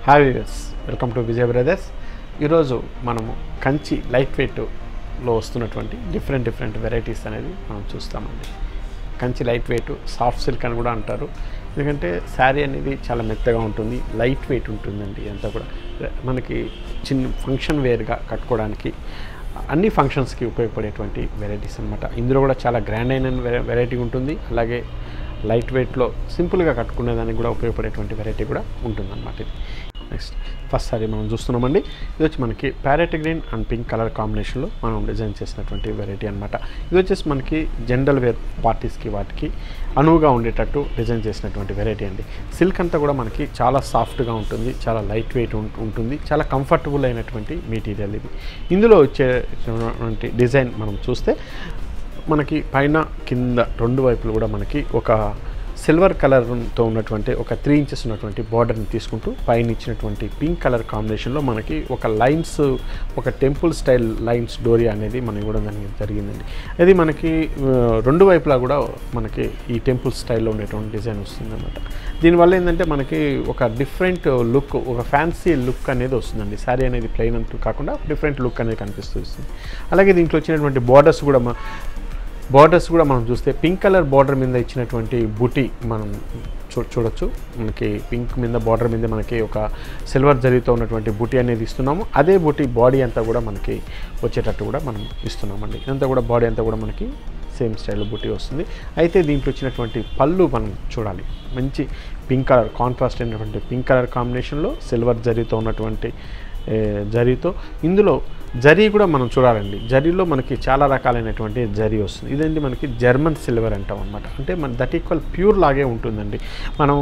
hi viewers welcome to Vijay brothers ఈరోజు మనము Kanchi light వెయిట్లో వస్తున్నటువంటి డిఫరెంట్ డిఫరెంట్ వెరైటీస్ అనేది మనం చూస్తామండి Kanchi light weight soft silk అని కూడా అంటారు ఎందుకంటే శారీ అనేది చాలా మెత్తగా ఉంటుంది లైట్ వెయిట్ ఉంటుందండి అంతా కూడా మనకి చిన్న ఫంక్షన్ వేర్గా కట్టుకోవడానికి అన్ని ఫంక్షన్స్కి ఉపయోగపడేటువంటి వెరైటీస్ అనమాట ఇందులో కూడా చాలా గ్రాండ్ అయిన వెరైటీ ఉంటుంది అలాగే లైట్ వెయిట్లో సింపుల్గా కట్టుకునేదానికి కూడా ఉపయోగపడేటువంటి వెరైటీ కూడా ఉంటుందన్నమాట ఇది నెక్స్ట్ ఫస్ట్ సారీ మనం చూస్తున్నామండి ఇది వచ్చి మనకి parrot green and pink colour కాంబినేషన్లో మనం డిజైన్ చేసినటువంటి వెరైటీ అనమాట ఇది వచ్చేసి మనకి జనరల్ వేర్ పార్టీస్కి వాటికి అనువుగా ఉండేటట్టు డిజైన్ చేసినటువంటి వెరైటీ అండి సిల్క్ అంతా కూడా మనకి చాలా సాఫ్ట్గా ఉంటుంది చాలా లైట్ వెయిట్ ఉంటుంది చాలా కంఫర్టబుల్ అయినటువంటి మెటీరియల్ ఇది ఇందులో వచ్చేటువంటి డిజైన్ మనం చూస్తే మనకి పైన కింద రెండు వైపులు కూడా మనకి ఒక సిల్వర్ కలర్తో ఉన్నటువంటి ఒక త్రీ ఇంచెస్ ఉన్నటువంటి బార్డర్ని తీసుకుంటూ పైన ఇచ్చినటువంటి పింక్ కలర్ కాంబినేషన్లో మనకి ఒక లైన్స్ ఒక టెంపుల్ స్టైల్ లైన్స్ డోరియా అనేది మనం ఇవ్వడం దానికి జరిగిందండి అది మనకి ఆ, రెండు వైపులా కూడా మనకి ఈ టెంపుల్ స్టైల్లో ఉండేటువంటి డిజైన్ వస్తుందన్నమాట దీనివల్ల ఏంటంటే మనకి ఒక డిఫరెంట్ లుక్ ఒక ఫ్యాన్సీ లుక్ అనేది వస్తుందండి శారీ అనేది ప్లెయిన్ అంటూ కాకుండా డిఫరెంట్ లుక్ అనేది కనిపిస్తూ వస్తుంది అలాగే దీంట్లో వచ్చినటువంటి బార్డర్స్ కూడా మ- బార్డర్స్ కూడా మనం చూస్తే పింక్ కలర్ బార్డర్ మీద ఇచ్చినటువంటి బుటీ మనం చూ చూడొచ్చు మనకి పింక్ మీద బార్డర్ మీద మనకి ఒక సిల్వర్ జరీతో ఉన్నటువంటి బుటీ అనేది ఇస్తున్నాము అదే బుటీ బాడీ అంతా కూడా మనకి వచ్చేటట్టు కూడా మనం ఇస్తున్నామండి ఇదంతా కూడా బాడీ అంతా కూడా మనకి సేమ్ స్టైల్లో బుటీ వస్తుంది అయితే దీంట్లో వచ్చినటువంటి పళ్ళు మనం చూడాలి మంచి పింక్ కలర్ కాంట్రాస్ట్ అయినటువంటి పింక్ కలర్ కాంబినేషన్లో సిల్వర్ జరీతో ఉన్నటువంటి ఏ, జరీతో ఇందులో జరీ కూడా మనం చూడాలండి జరీలో మనకి చాలా రకాలైనటువంటి జరీ వస్తుంది ఇదేంటి మనకి జర్మన్ సిల్వర్ అంటాం అనమాట అంటే మన దట్ ఈక్వల్ ప్యూర్ లాగే ఉంటుందండి మనం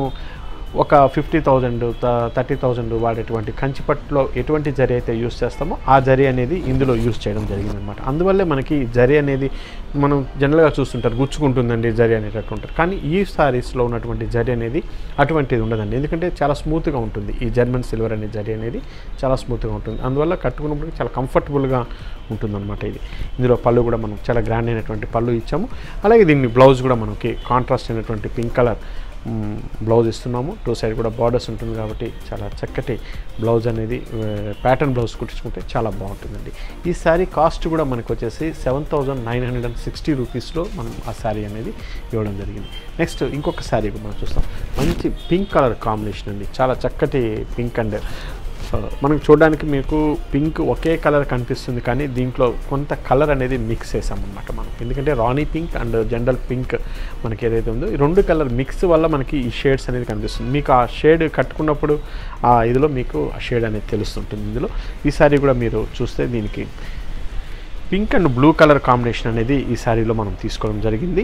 ఒక ఫిఫ్టీ థౌజండ్ థర్టీ థౌజండ్ వాడేటువంటి కంచిపట్టులో ఎటువంటి జరీ అయితే యూస్ చేస్తామో ఆ జరీ అనేది ఇందులో యూస్ చేయడం జరిగిందనమాట అందువల్లే మనకి జరీ అనేది మనం జనరల్గా చూస్తుంటారు గుచ్చుకుంటుందండి జరీ అనేటట్టు ఉంటారు కానీ ఈ సారీస్లో ఉన్నటువంటి జరీ అనేది అటువంటిది ఉండదండి ఎందుకంటే చాలా స్మూత్గా ఉంటుంది ఈ జర్మన్ సిల్వర్ అనే జరీ అనేది చాలా స్మూత్గా ఉంటుంది అందువల్ల కట్టుకున్నప్పుడు చాలా కంఫర్టబుల్గా ఉంటుందన్నమాట ఇది ఇందులో పళ్ళు కూడా మనం చాలా గ్రాండ్ అయినటువంటి పళ్ళు ఇచ్చాము అలాగే దీన్ని బ్లౌజ్ కూడా మనకి కాంట్రాస్ట్ అయినటువంటి పింక్ కలర్ బ్లౌజ్ ఇస్తున్నాము టూ సైడ్ కూడా బార్డర్స్ ఉంటుంది కాబట్టి చాలా చక్కటి బ్లౌజ్ అనేది ప్యాటర్న్ బ్లౌజ్ కుట్టించుకుంటే చాలా బాగుంటుందండి ఈ శారీ కాస్ట్ కూడా మనకు వచ్చేసి seven thousand nine hundred and sixty రూపీస్లో మనం ఆ శారీ అనేది ఇవ్వడం జరిగింది నెక్స్ట్ ఇంకొక శారీ మనం చూస్తాం మంచి పింక్ కలర్ కాంబినేషన్ అండి చాలా చక్కటి పింక్ అండ్ సో మనకు చూడడానికి మీకు పింక్ ఒకే కలర్ కనిపిస్తుంది కానీ దీంట్లో కొంత కలర్ అనేది మిక్స్ చేసామన్నమాట మనం ఎందుకంటే rani pink and general pink మనకి ఏదైతే ఉందో ఈ రెండు కలర్ మిక్స్ వల్ల మనకి ఈ షేడ్స్ అనేది కనిపిస్తుంది మీకు ఆ షేడ్ కట్టుకున్నప్పుడు ఆ ఇదిలో మీకు ఆ షేడ్ అనేది తెలుస్తుంటుంది ఇందులో ఈ సారీ కూడా మీరు చూస్తే దీనికి pink and blue colour combination అనేది ఈ శారీలో మనం తీసుకోవడం జరిగింది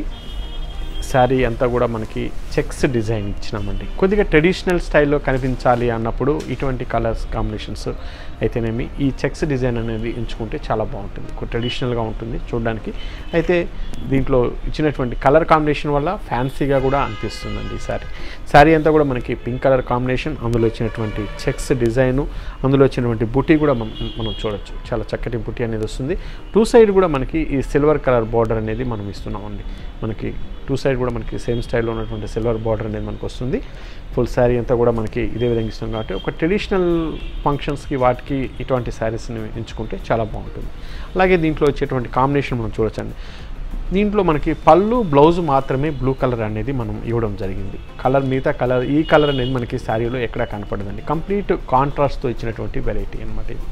శారీ అంతా కూడా మనకి చెక్స్ డిజైన్ ఇచ్చినామండి కొద్దిగా ట్రెడిషనల్ స్టైల్లో కనిపించాలి అన్నప్పుడు ఇటువంటి కలర్స్ కాంబినేషన్స్ అయితేనేమి ఈ చెక్స్ డిజైన్ అనేది ఎంచుకుంటే చాలా బాగుంటుంది ట్రెడిషనల్గా ఉంటుంది చూడడానికి అయితే దీంట్లో ఇచ్చినటువంటి కలర్ కాంబినేషన్ వల్ల ఫ్యాన్సీగా కూడా అనిపిస్తుందండి ఈ శారీ శారీ అంతా కూడా మనకి పింక్ కలర్ కాంబినేషన్ అందులో వచ్చినటువంటి చెక్స్ డిజైను అందులో వచ్చినటువంటి బుటీ కూడా మనం మనం చూడొచ్చు చాలా చక్కటి బుటీ అనేది వస్తుంది టూ సైడ్ కూడా మనకి ఈ సిల్వర్ కలర్ బార్డర్ అనేది మనం ఇస్తున్నామండి మనకి టూ సైడ్ కూడా మనకి సేమ్ స్టైల్లో ఉన్నటువంటి సిల్వర్ బార్డర్ అనేది మనకు వస్తుంది ఫుల్ శారీ అంతా కూడా మనకి ఇదే విధంగా ఇస్తున్నాం కాబట్టి ఒక ట్రెడిషనల్ ఫంక్షన్స్కి వాటికి ఇటువంటి శారీస్ని ఎంచుకుంటే చాలా బాగుంటుంది అలాగే దీంట్లో వచ్చేటువంటి కాంబినేషన్ మనం చూడొచ్చండి దీంట్లో మనకి పళ్ళు బ్లౌజ్ మాత్రమే బ్లూ కలర్ అనేది మనం ఇవ్వడం జరిగింది కలర్ మిగతా కలర్ ఈ కలర్ అనేది మనకి శారీలో ఎక్కడా కనపడదండి కంప్లీట్ కాంట్రాస్ట్తో ఇచ్చినటువంటి వెరైటీ అనమాట ఇది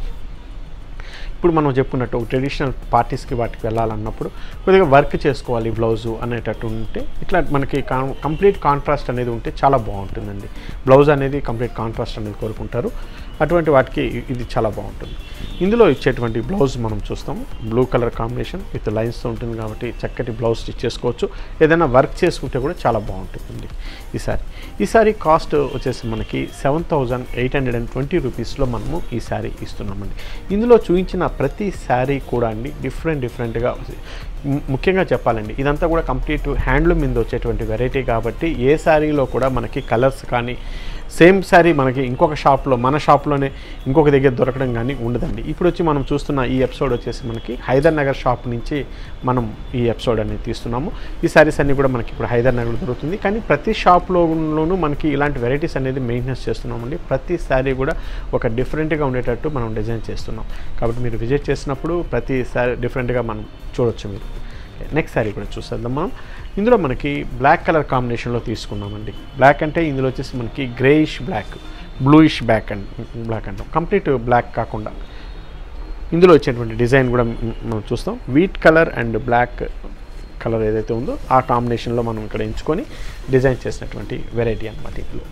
ఇప్పుడు మనం చెప్పుకున్నట్టు ట్రెడిషనల్ పార్టీస్కి వాటికి వెళ్ళాలన్నప్పుడు కొద్దిగా వర్క్ చేసుకోవాలి బ్లౌజు అనేటట్టు ఉంటే ఇట్లా మనకి కంప్లీట్ కాంట్రాస్ట్ అనేది ఉంటే చాలా బాగుంటుందండి బ్లౌజ్ అనేది కంప్లీట్ కాంట్రాస్ట్ అనేది కోరుకుంటారు అటువంటి వాటికి ఇది చాలా బాగుంటుంది ఇందులో ఇచ్చేటువంటి బ్లౌజ్ మనం చూస్తాము బ్లూ కలర్ కాంబినేషన్ విత్ లైన్స్తో ఉంటుంది కాబట్టి చక్కటి బ్లౌజ్ స్టిచ్ చేసుకోవచ్చు ఏదైనా వర్క్ చేసుకుంటే కూడా చాలా బాగుంటుందండి ఈ సారీ ఈ సారీ కాస్ట్ వచ్చేసి మనకి seven thousand eight hundred and twenty రూపీస్లో మనము ఈ శారీ ఇస్తున్నామండి ఇందులో చూపించిన ప్రతి శారీ కూడా అండి డిఫరెంట్ డిఫరెంట్గా ము- ముఖ్యంగా చెప్పాలండి ఇదంతా కూడా కంప్లీట్ హ్యాండ్లూమ్ మీద వచ్చేటువంటి వెరైటీ కాబట్టి ఏ శారీలో కూడా మనకి కలర్స్ కానీ సేమ్ శారీ మనకి ఇంకొక షాప్లో మన షాప్లోనే ఇంకొక దగ్గర దొరకడం కానీ ఉండదండి ఇప్పుడు వచ్చి మనం చూస్తున్న ఈ ఎపిసోడ్ వచ్చేసి మనకి హైదర్ నగర్ షాప్ నుంచి మనం ఈ ఎపిసోడ్ అనేది తీస్తున్నాము ఈ శారీస్ అన్నీ కూడా మనకి ఇప్పుడు హైదర్ నగర్ దొరుకుతుంది కానీ ప్రతి షాప్లోనూ మనకి ఇలాంటి వెరైటీస్ అనేది మెయింటెనెన్స్ చేస్తున్నామండి ప్రతి శారీ కూడా ఒక డిఫరెంట్గా ఉండేటట్టు మనం డిజైన్ చేస్తున్నాం కాబట్టి మీరు విజిట్ చేసినప్పుడు ప్రతి శారీ డిఫరెంట్గా మనం చూడొచ్చు మీరు నెక్స్ట్ శారీ కూడా చూసేద్దాం మనం ఇందులో మనకి బ్లాక్ కలర్ కాంబినేషన్లో తీసుకున్నామండి బ్లాక్ అంటే ఇందులో వచ్చేసి మనకి greyish black bluish black and black అంటాం కంప్లీట్ బ్లాక్ కాకుండా ఇందులో వచ్చేటువంటి డిజైన్ కూడా మ్- మనం చూస్తాం wheat colour and black colour ఏదైతే ఉందో ఆ కాంబినేషన్లో మనం ఇక్కడ ఎంచుకొని డిజైన్ చేసినటువంటి వెరైటీ అనమాట ఇందులో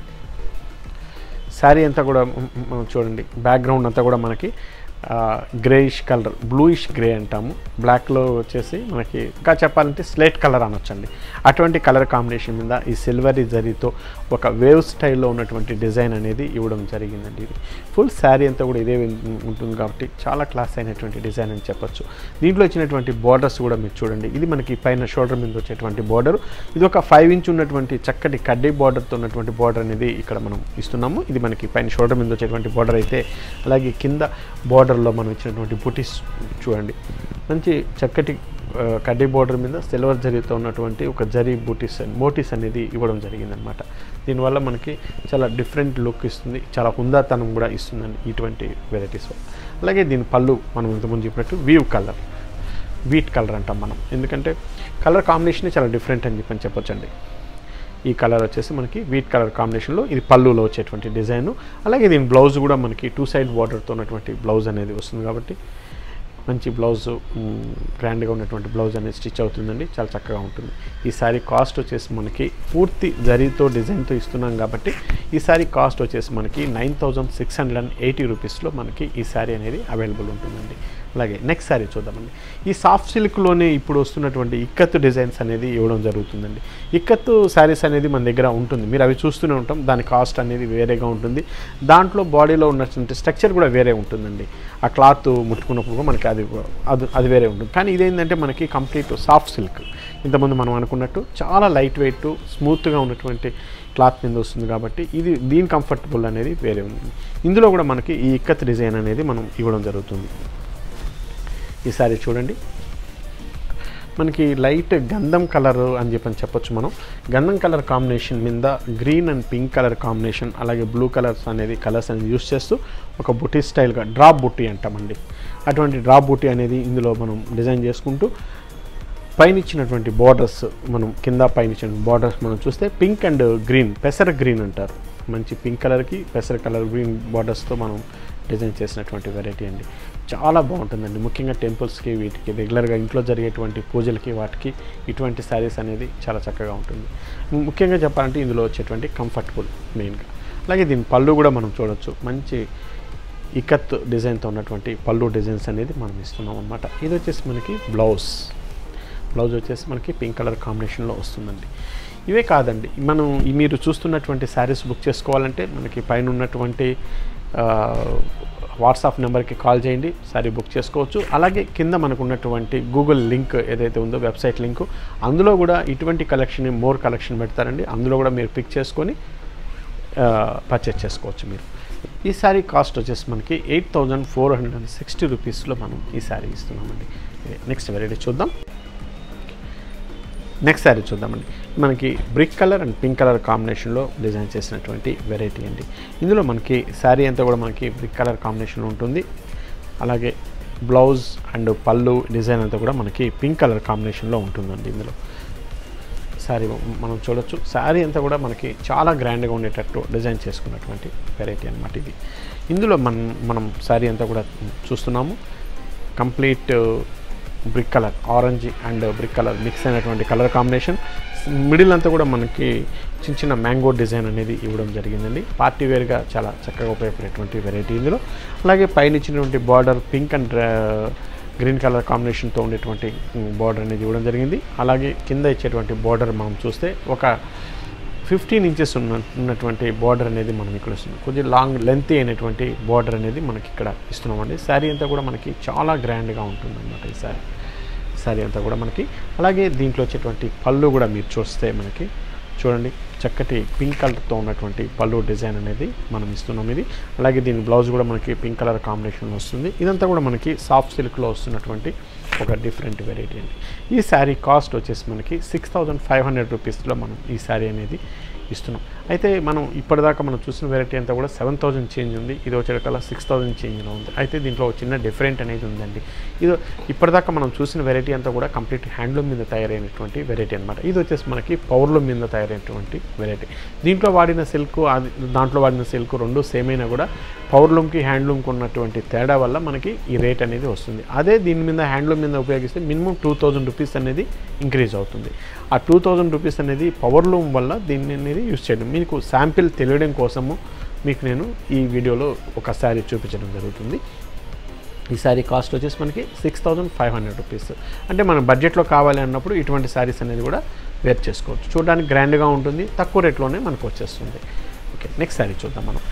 శారీ అంతా కూడా మ్- మ్- మనం చూడండి బ్యాక్గ్రౌండ్ అంతా కూడా మనకి గ్రేయిష్ కలర్ బ్లూయిష్ గ్రే అంటాము బ్లాక్లో వచ్చేసి మనకి ఇంకా చెప్పాలంటే స్లేట్ కలర్ అనొచ్చండి అటువంటి కలర్ కాంబినేషన్ మీద ఈ సిల్వరీ జరీతో ఒక వేవ్ స్టైల్లో ఉన్నటువంటి డిజైన్ అనేది ఇవ్వడం జరిగిందండి ఇది ఫుల్ శారీ అంతా కూడా ఇదే ఉం- ఉంటుంది కాబట్టి చాలా క్లాస్ అయినటువంటి డిజైన్ అని చెప్పొచ్చు దీంట్లో వచ్చినటువంటి బార్డర్స్ కూడా మీరు చూడండి ఇది మనకి పైన షోల్డర్ మీద వచ్చేటువంటి బార్డర్ ఇది ఒక ఫైవ్ ఇంచ్ ఉన్నటువంటి చక్కటి కడ్డీ బార్డర్తో ఉన్నటువంటి బార్డర్ అనేది ఇక్కడ మనం ఇస్తున్నాము ఇది మనకి పైన షోల్డర్ మీద వచ్చేటువంటి బార్డర్ అయితే అలాగే కింద బార్డర్లో మనం ఇచ్చినటువంటి బుటీస్ చూడండి మంచి చక్కటి ఆ, కడ్డీ బార్డర్ మీద సిల్వర్ జరీతో ఉన్నటువంటి ఒక జరీ బూటీస్ మోటీస్ అనేది ఇవ్వడం జరిగిందనమాట దీనివల్ల మనకి చాలా డిఫరెంట్ లుక్ ఇస్తుంది చాలా హుందాతనం కూడా ఇస్తుందండి ఇటువంటి వెరైటీస్ అలాగే దీని పళ్ళు మనం ఇంతకుముందు చెప్పినట్టు వీవ్ కలర్ వీట్ కలర్ అంటాం మనం ఎందుకంటే కలర్ కాంబినేషన్ చాలా డిఫరెంట్ అని చెప్పని చెప్పొచ్చండి ఈ కలర్ వచ్చేసి మనకి వీట్ కలర్ కాంబినేషన్లో ఇది పళ్ళులో వచ్చేటువంటి డిజైన్ అలాగే దీని బ్లౌజ్ కూడా మనకి టూ సైడ్ బార్డర్తో ఉన్నటువంటి బ్లౌజ్ అనేది వస్తుంది కాబట్టి మంచి బ్లౌజ్ గ్రాండ్గా ఉన్నటువంటి బ్లౌజ్ అనేది స్టిచ్ అవుతుందండి చాలా చక్కగా ఉంటుంది ఈ సారీ కాస్ట్ వచ్చేసి మనకి పూర్తి జరీతో డిజైన్తో ఇస్తున్నాం కాబట్టి ఈ సారీ కాస్ట్ వచ్చేసి మనకి nine thousand six hundred and eighty రూపీస్లో మనకి ఈ సారీ అనేది అవైలబుల్ ఉంటుందండి అలాగే నెక్స్ట్ సారీ చూద్దామండి ఈ సాఫ్ట్ సిల్క్లోనే ఇప్పుడు వస్తున్నటువంటి ఇక్కత్తు డిజైన్స్ అనేది ఇవ్వడం జరుగుతుందండి ఇక్కత్తు శారీస్ అనేది మన దగ్గర ఉంటుంది మీరు అవి చూస్తూనే ఉంటాం దాని కాస్ట్ అనేది వేరేగా ఉంటుంది దాంట్లో బాడీలో ఉన్నటువంటి స్ట్రక్చర్ కూడా వేరే ఉంటుందండి ఆ క్లాత్ ముట్టుకున్నప్పుడు కూడా మనకి అది అది అది వేరే ఉంటుంది కానీ ఇదేంటంటే మనకి కంప్లీట్ సాఫ్ట్ సిల్క్ ఇంతకుముందు మనం అనుకున్నట్టు చాలా లైట్ వెయిట్ స్మూత్గా ఉన్నటువంటి క్లాత్ మీద వస్తుంది కాబట్టి ఇది దీని కంఫర్టబుల్ అనేది వేరే ఉంది ఇందులో కూడా మనకి ఈ ఇక్కత్ డిజైన్ అనేది మనం ఇవ్వడం జరుగుతుంది ఈ సారీ చూడండి మనకి లైట్ గంధం కలర్ అని చెప్పని చెప్పొచ్చు మనం గంధం కలర్ కాంబినేషన్ మీద green and pink colour combination అలాగే బ్లూ కలర్స్ అనేది కలర్స్ అనేది యూస్ చేస్తూ ఒక బుటీ స్టైల్గా డ్రాప్ బుట్టి అంటామండి అటువంటి డ్రాప్ బుట్టి అనేది ఇందులో మనం డిజైన్ చేసుకుంటూ పైన ఇచ్చినటువంటి బార్డర్స్ మనం కింద పైన ఇచ్చిన బార్డర్స్ మనం చూస్తే పింక్ అండ్ గ్రీన్ పెసర గ్రీన్ అంటారు మంచి పింక్ కలర్కి పెసర కలర్ గ్రీన్ బార్డర్స్తో మనం డిజైన్ చేసినటువంటి వెరైటీ అండి చాలా బాగుంటుందండి ముఖ్యంగా టెంపుల్స్కి వీటికి రెగ్యులర్గా ఇంట్లో జరిగేటువంటి పూజలకి వాటికి ఇటువంటి శారీస్ అనేది చాలా చక్కగా ఉంటుంది ముఖ్యంగా చెప్పాలంటే ఇందులో వచ్చేటువంటి కంఫర్టబుల్ మెయిన్గా అలాగే దీని పళ్ళు కూడా మనం చూడొచ్చు మంచి ఇకత్ డిజైన్తో ఉన్నటువంటి పళ్ళు డిజైన్స్ అనేది మనం ఇస్తున్నాం అనమాట ఇది వచ్చేసి మనకి బ్లౌజ్ బ్లౌజ్ వచ్చేసి మనకి పింక్ కలర్ కాంబినేషన్లో వస్తుందండి ఇవే కాదండి మనం ఈ మీరు చూస్తున్నటువంటి శారీస్ బుక్ చేసుకోవాలంటే మనకి పైన ఉన్నటువంటి ఆ, వాట్సాప్ నెంబర్కి కాల్ చేయండి శారీ బుక్ చేసుకోవచ్చు అలాగే కింద మనకు ఉన్నటువంటి గూగుల్ లింక్ ఏదైతే ఉందో వెబ్సైట్ లింక్ అందులో కూడా ఇటువంటి కలెక్షన్ మోర్ కలెక్షన్ పెడతారండి అందులో కూడా మీరు పిక్ చేసుకొని పర్చేస్ చేసుకోవచ్చు మీరు ఈ శారీ కాస్ట్ వచ్చేసి మనకి eight thousand four hundred and sixty రూపీస్లో మనం ఈ శారీ ఇస్తున్నామండి నెక్స్ట్ వెరైటీ చూద్దాం నెక్స్ట్ శారీ చూద్దామండి మనకి brick colour and pink colour కాంబినేషన్లో డిజైన్ చేసినటువంటి వెరైటీ అండి ఇందులో మనకి శారీ అంతా కూడా మనకి బ్రిక్ కలర్ కాంబినేషన్లో ఉంటుంది అలాగే బ్లౌజ్ అండ్ పళ్ళు డిజైన్ అంతా కూడా మనకి పింక్ కలర్ కాంబినేషన్లో ఉంటుందండి ఇందులో శారీ మనం చూడొచ్చు శారీ అంతా కూడా మనకి చాలా గ్రాండ్గా ఉండేటట్టు డిజైన్ చేసుకున్నటువంటి వెరైటీ అనమాట ఇది ఇందులో మనం మనం శారీ అంతా కూడా చూస్తున్నాము complete brick colour orange and brick colour mix అయినటువంటి కలర్ కాంబినేషన్ మిడిల్ అంతా కూడా మనకి చిన్న చిన్న మ్యాంగో డిజైన్ అనేది ఇవ్వడం జరిగిందండి పార్టీ వేర్గా చాలా చక్కగా ఉపయోగపడేటువంటి వెరైటీ ఇందులో అలాగే పైన ఇచ్చినటువంటి border pink and green colour కాంబినేషన్తో ఉండేటువంటి బార్డర్ అనేది ఇవ్వడం జరిగింది అలాగే కింద ఇచ్చేటువంటి బార్డర్ మనం చూస్తే ఒక ఫిఫ్టీన్ ఇంచెస్ ఉన్న ఉన్నటువంటి బార్డర్ అనేది మనం ఇక్కడ ఇస్తున్నాం కొంచెం లాంగ్ లెంత్ అయినటువంటి బార్డర్ అనేది మనకి ఇక్కడ ఇస్తున్నామండి శారీ అంతా కూడా మనకి చాలా గ్రాండ్గా ఉంటుంది అనమాట ఈ శారీ శారీ అంతా కూడా మనకి అలాగే దీంట్లో వచ్చేటువంటి పళ్ళు కూడా మీరు చూస్తే మనకి చూడండి చక్కటి పింక్ కలర్తో ఉన్నటువంటి పళ్ళు డిజైన్ అనేది మనం ఇస్తున్నాం ఇది అలాగే దీని బ్లౌజ్ కూడా మనకి పింక్ కలర్ కాంబినేషన్లో వస్తుంది ఇదంతా కూడా మనకి సాఫ్ట్ సిల్క్లో వస్తున్నటువంటి ఒక డిఫరెంట్ వెరైటీ అండి ఈ శారీ కాస్ట్ వచ్చేసి మనకి సిక్స్ థౌజండ్ ఫైవ్ హండ్రెడ్ రూపీస్లో మనం ఈ శారీ అనేది ఇస్తున్నాం అయితే మనం ఇప్పటిదాకా మనం చూసిన వెరైటీ అంతా కూడా సెవెన్ థౌజండ్ చేంజ్ ఉంది ఇది వచ్చేకల్లా సిక్స్ థౌజండ్ చేంజ్లో ఉంది అయితే దీంట్లో ఒక చిన్న డిఫరెంట్ అనేది ఉందండి ఇది ఇప్పటిదాకా మనం చూసిన వెరైటీ అంతా కూడా కంప్లీట్ హ్యాండ్లూమ్ మీద తయారైనటువంటి వెరైటీ అనమాట ఇది వచ్చేసి మనకి పవర్లూమ్ మీద తయారైనటువంటి వెరైటీ దీంట్లో వాడిన సిల్క్ దాంట్లో వాడిన సిల్క్ రెండు సేమ్ అయినా కూడా పవర్లూమ్కి హ్యాండ్లూమ్కి ఉన్నటువంటి తేడా వల్ల మనకి ఈ రేట్ అనేది వస్తుంది అదే దీని మీద హ్యాండ్లూమ్ మీద ఉపయోగిస్తే మినిమం టూ థౌజండ్ రూపీస్ అనేది ఇంక్రీజ్ అవుతుంది ఆ టూ థౌజండ్ రూపీస్ అనేది పవర్లూమ్ వల్ల దీన్ని అనేది యూస్ చేయడం మీకు శాంపిల్ తెలియడం కోసము మీకు నేను ఈ వీడియోలో ఒక శారీ చూపించడం జరుగుతుంది ఈ శారీ కాస్ట్ వచ్చేసి మనకి six thousand five hundred rupees అంటే మన బడ్జెట్లో కావాలి అన్నప్పుడు ఇటువంటి శారీస్ అనేది కూడా వేర్ చేసుకోవచ్చు చూడడానికి గ్రాండ్గా ఉంటుంది తక్కువ రేట్లోనే మనకు వచ్చేస్తుంది ఓకే నెక్స్ట్ శారీ చూద్దాం మనం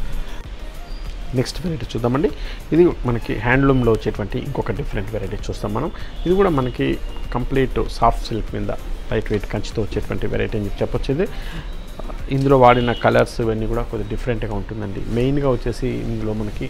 నెక్స్ట్ వెరైటీ చూద్దామండి ఇది మనకి హ్యాండ్లూమ్లో వచ్చేటువంటి ఇంకొక డిఫరెంట్ వెరైటీ చూస్తాం మనం ఇది కూడా మనకి కంప్లీట్ సాఫ్ట్ సిల్క్ మీద లైట్ వెయిట్ కంచితో వచ్చేటువంటి వెరైటీ అని చెప్పి చెప్పొచ్చు ఇది ఇందులో వాడిన కలర్స్ ఇవన్నీ కూడా కొద్దిగా డిఫరెంట్గా ఉంటుందండి మెయిన్గా వచ్చేసి ఇందులో మనకి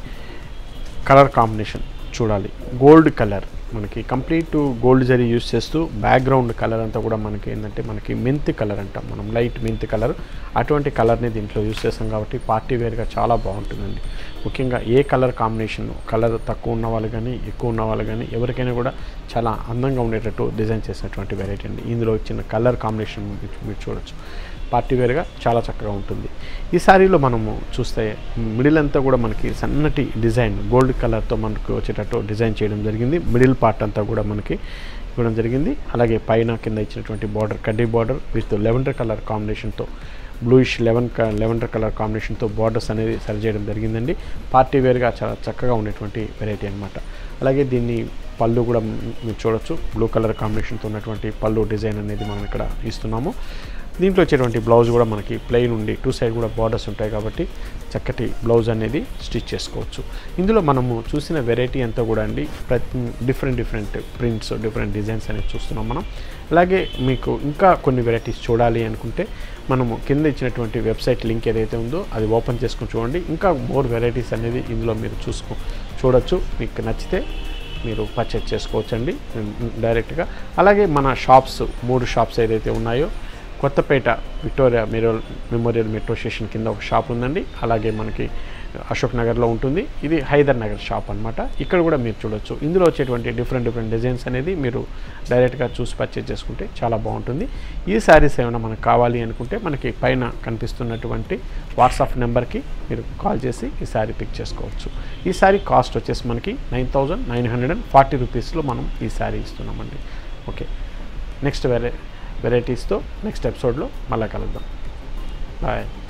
కలర్ కాంబినేషన్ చూడాలి గోల్డ్ కలర్ మనకి కంప్లీట్ గోల్డ్ జరీ యూస్ చేస్తూ బ్యాక్గ్రౌండ్ కలర్ అంతా కూడా మనకి ఏంటంటే మనకి మెంతి కలర్ అంటాం మనం లైట్ మెంతి కలర్ అటువంటి కలర్ని దీంట్లో యూస్ చేస్తాం కాబట్టి పార్టీ వేర్గా చాలా బాగుంటుందండి ముఖ్యంగా ఏ కలర్ కాంబినేషన్ కలర్ తక్కువ ఉన్న వాళ్ళు కానీ ఎక్కువ ఉన్న వాళ్ళు కానీ ఎవరికైనా కూడా చాలా అందంగా ఉండేటట్టు డిజైన్ చేసినటువంటి వెరైటీ అండి ఇందులో వచ్చిన కలర్ కాంబినేషన్ మీరు చూడొచ్చు పార్టీ వేర్గా చాలా చక్కగా ఉంటుంది ఈ శారీలో మనము చూస్తే మిడిల్ అంతా కూడా మనకి సన్నటి డిజైన్ గోల్డ్ కలర్తో మనకు వచ్చేటట్టు డిజైన్ చేయడం జరిగింది మిడిల్ పార్ట్ అంతా కూడా మనకి ఇవ్వడం జరిగింది అలాగే పైన కింద ఇచ్చినటువంటి బార్డర్ కడ్డీ బార్డర్ విత్ లెవెండర్ కలర్ కాంబినేషన్తో బ్లూయిష్ లెవెన్ క లెవెండర్ కలర్ కాంబినేషన్తో బార్డర్స్ అనేది సరి చేయడం జరిగిందండి పార్టీ వేర్గా చాలా చక్కగా ఉండేటువంటి వెరైటీ అనమాట అలాగే దీన్ని పళ్ళు కూడా మీరు చూడొచ్చు బ్లూ కలర్ కాంబినేషన్తో ఉన్నటువంటి పళ్ళు డిజైన్ అనేది మనం ఇక్కడ ఇస్తున్నాము దీంట్లో వచ్చేటువంటి బ్లౌజ్ కూడా మనకి ప్లెయిన్ ఉండి టూ సైడ్ కూడా బార్డర్స్ ఉంటాయి కాబట్టి చక్కటి బ్లౌజ్ అనేది స్టిచ్ చేసుకోవచ్చు ఇందులో మనము చూసిన వెరైటీ అంతా కూడా అండి ప్రతి different different prints different designs అనేది చూస్తున్నాం మనం అలాగే మీకు ఇంకా కొన్ని వెరైటీస్ చూడాలి అనుకుంటే మనము కింద ఇచ్చినటువంటి వెబ్సైట్ లింక్ ఏదైతే ఉందో అది ఓపెన్ చేసుకొని చూడండి ఇంకా మోర్ వెరైటీస్ అనేది ఇందులో మీరు చూసుకో చూడొచ్చు మీకు నచ్చితే మీరు పర్చేజ్ చేసుకోవచ్చండి డైరెక్ట్గా అలాగే మన షాప్స్ మూడు షాప్స్ ఏదైతే ఉన్నాయో Kothapet Victoria memorial memorial metro station కింద ఒక షాప్ ఉందండి అలాగే మనకి అశోక్ నగర్లో ఉంటుంది ఇది హైదర్ నగర్ షాప్ అనమాట ఇక్కడ కూడా మీరు చూడొచ్చు ఇందులో వచ్చేటువంటి డిఫరెంట్ డిఫరెంట్ డిజైన్స్ అనేది మీరు డైరెక్ట్గా చూసి పర్చేజ్ చేసుకుంటే చాలా బాగుంటుంది ఈ శారీస్ ఏమైనా మనకు కావాలి అనుకుంటే మనకి పైన కనిపిస్తున్నటువంటి వాట్సాప్ నెంబర్కి మీరు కాల్ చేసి ఈ శారీ పిక్ చేసుకోవచ్చు ఈ శారీ కాస్ట్ వచ్చేసి మనకి nine thousand nine hundred and forty రూపీస్లో మనం ఈ శారీ ఇస్తున్నామండి ఓకే నెక్స్ట్ వెరై వెరైటీస్తో నెక్స్ట్ ఎపిసోడ్లో మళ్ళీ కలుద్దాం బాయ్